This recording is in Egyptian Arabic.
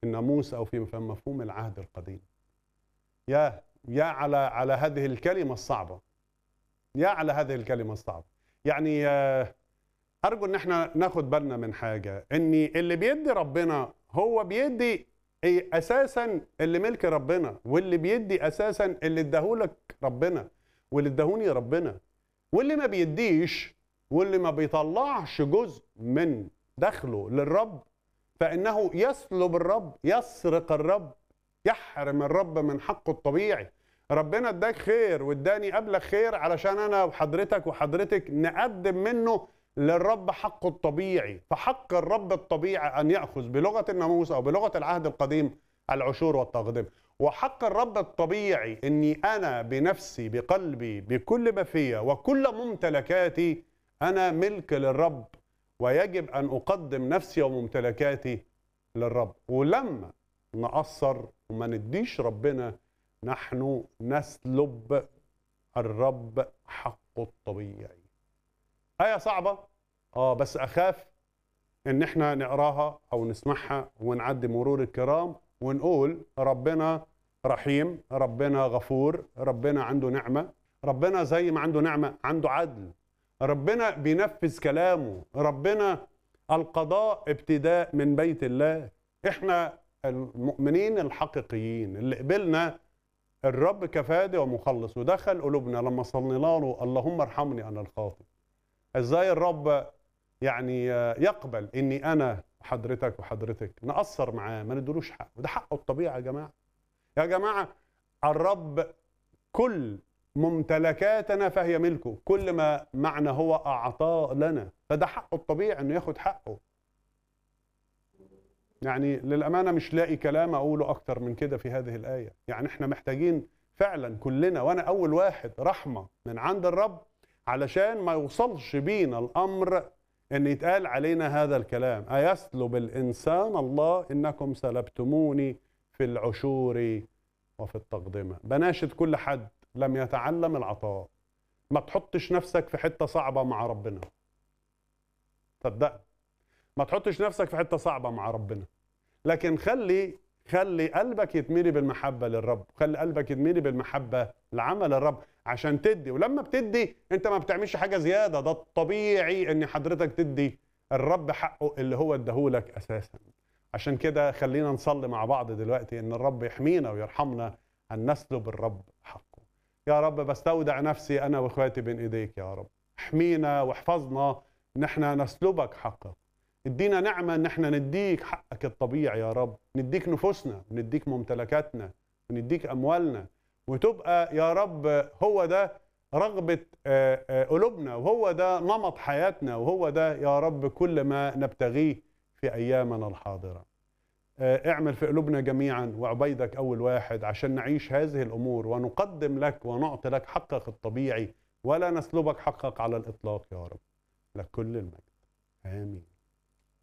الناموس او في مفهوم العهد القديم يا يا على على هذه الكلمه الصعبه يا على هذه الكلمه الصعبه يعني آه، ارجو ان احنا ناخد بالنا من حاجه ان اللي بيدي ربنا هو بيدي إيه اساسا اللي ملك ربنا واللي بيدي اساسا اللي اداهولك ربنا واللي اداهوني ربنا واللي ما بيديش واللي ما بيطلعش جزء من دخله للرب فانه يسلب الرب يسرق الرب يحرم الرب من حقه الطبيعي ربنا اداك خير واداني قبلك خير علشان انا وحضرتك وحضرتك نقدم منه للرب حقه الطبيعي فحق الرب الطبيعي ان ياخذ بلغه الناموس او بلغه العهد القديم العشور والتقديم وحق الرب الطبيعي اني انا بنفسي بقلبي بكل ما فيا وكل ممتلكاتي انا ملك للرب ويجب ان اقدم نفسي وممتلكاتي للرب ولما نقصر وما نديش ربنا نحن نسلب الرب حقه الطبيعي آية صعبة اه بس أخاف إن إحنا نقراها أو نسمعها ونعدي مرور الكرام ونقول ربنا رحيم ربنا غفور ربنا عنده نعمة ربنا زي ما عنده نعمة عنده عدل ربنا بينفذ كلامه ربنا القضاء ابتداء من بيت الله احنا المؤمنين الحقيقيين اللي قبلنا الرب كفادي ومخلص ودخل قلوبنا لما صلينا له اللهم ارحمني انا الخاطئ ازاي الرب يعني يقبل اني انا وحضرتك وحضرتك نقصر معاه ما ندلوش حقه ده حقه الطبيعي يا جماعه يا جماعه الرب كل ممتلكاتنا فهي ملكه كل ما معنى هو اعطاه لنا فده حقه الطبيعي انه ياخد حقه يعني للامانه مش لاقي كلام اقوله اكتر من كده في هذه الايه يعني احنا محتاجين فعلا كلنا وانا اول واحد رحمه من عند الرب علشان ما يوصلش بينا الامر ان يتقال علينا هذا الكلام ايسلب الانسان الله انكم سلبتموني في العشور وفي التقدمه بناشد كل حد لم يتعلم العطاء ما تحطش نفسك في حته صعبه مع ربنا صدقني ما تحطش نفسك في حته صعبه مع ربنا لكن خلي خلي قلبك يتملي بالمحبه للرب خلي قلبك يتملي بالمحبه لعمل الرب عشان تدي ولما بتدي انت ما بتعملش حاجه زياده ده الطبيعي ان حضرتك تدي الرب حقه اللي هو اداهولك اساسا عشان كده خلينا نصلي مع بعض دلوقتي ان الرب يحمينا ويرحمنا ان نسلب الرب حقه يا رب بستودع نفسي انا واخواتي بين ايديك يا رب احمينا واحفظنا ان احنا نسلبك حقك ادينا نعمه ان احنا نديك حقك الطبيعي يا رب نديك نفوسنا ونديك ممتلكاتنا ونديك اموالنا وتبقى يا رب هو ده رغبة قلوبنا وهو ده نمط حياتنا وهو ده يا رب كل ما نبتغيه في أيامنا الحاضرة اعمل في قلوبنا جميعا وعبيدك أول واحد عشان نعيش هذه الأمور ونقدم لك ونعطي لك حقك الطبيعي ولا نسلبك حقك على الإطلاق يا رب لك كل المجد آمين